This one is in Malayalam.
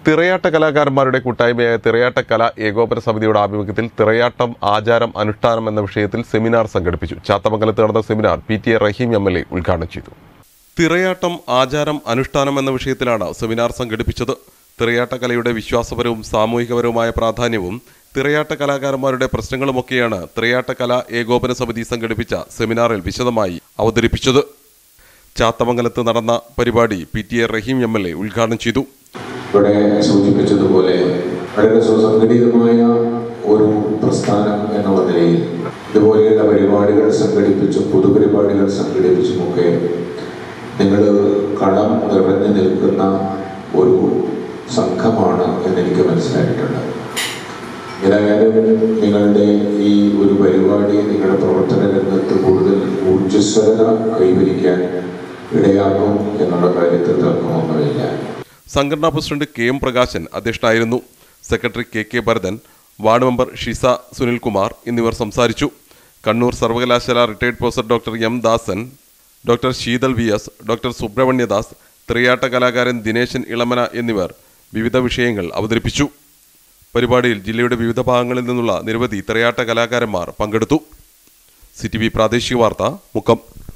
തിറയാട്ട കലാകാരന്മാരുടെ കൂട്ടായ്മയായ തിറയാട്ട കല ഏകോപന സമിതിയുടെ ആഭിമുഖ്യത്തിൽ തിറയാട്ടം ആചാരം അനുഷ്ഠാനം എന്ന വിഷയത്തിൽ സെമിനാർ സംഘടിപ്പിച്ചു ചാത്തമംഗലത്ത് നടന്ന seminar P T A Rahim M L A ഉദ്ഘാടനം ചെയ്തു തിറയാട്ടം ആചാരം അനുഷ്ഠാനം എന്ന വിഷയത്തിലാണ് സെമിനാർ സംഘടിപ്പിച്ചത് തിറയാട്ട കലയുടെ വിശ്വാസപരവും സാമൂഹികപരവുമായ പ്രാധാന്യവും തിറയാട്ട കലാകാരന്മാരുടെ പ്രശ്നങ്ങളുമൊക്കെയാണ് തിറയാട്ട കല ഏകോപന സമിതി സംഘടിപ്പിച്ച സെമിനാറിൽ വിശദമായി അവതരിപ്പിച്ചത് ചാത്തമംഗലത്ത് നടന്ന പരിപാടി P T A Rahim M L A ഉദ്ഘാടനം ചെയ്തു ഇവിടെ സൂചിപ്പിച്ചതുപോലെ വളരെ സുസംഘടിതമായ ഒരു പ്രസ്ഥാനം എന്നുള്ള നിലയിൽ ഇതുപോലെയുള്ള പരിപാടികൾ സംഘടിപ്പിച്ചും പൊതുപരിപാടികൾ സംഘടിപ്പിച്ചുമൊക്കെ നിങ്ങൾ കളം നിറഞ്ഞു നിൽക്കുന്ന ഒരു സംഘമാണ് എന്നെനിക്ക് മനസ്സിലായിട്ടുണ്ട് ഏതായാലും നിങ്ങളുടെ ഈ ഒരു പരിപാടി നിങ്ങളുടെ പ്രവർത്തന രംഗത്ത് കൂടുതൽ ഊർജ്ജസ്വലത കൈവരിക്കാൻ ഇടയാക്കും എന്നുള്ള കാര്യത്തിൽ തർക്കമൊന്നുമില്ല സംഘടനാ പ്രസിഡന്റ് കെ എം പ്രകാശൻ അധ്യക്ഷനായിരുന്നു secretary K K Bharathan ward member Shiza Sunilkumar എന്നിവർ സംസാരിച്ചു കണ്ണൂർ സർവകലാശാല retired professor doctor M Dasan doctor Sheethal V S doctor Subrahmanyadas ത്രിയാട്ട കലാകാരൻ ദിനേശൻ ഇളമന എന്നിവർ വിവിധ വിഷയങ്ങൾ അവതരിപ്പിച്ചു പരിപാടിയിൽ ജില്ലയുടെ വിവിധ ഭാഗങ്ങളിൽ നിന്നുള്ള നിരവധി തിറയാട്ട കലാകാരന്മാർ പങ്കെടുത്തു സി ടി വി പ്രാദേശിക വാർത്ത മുക്കം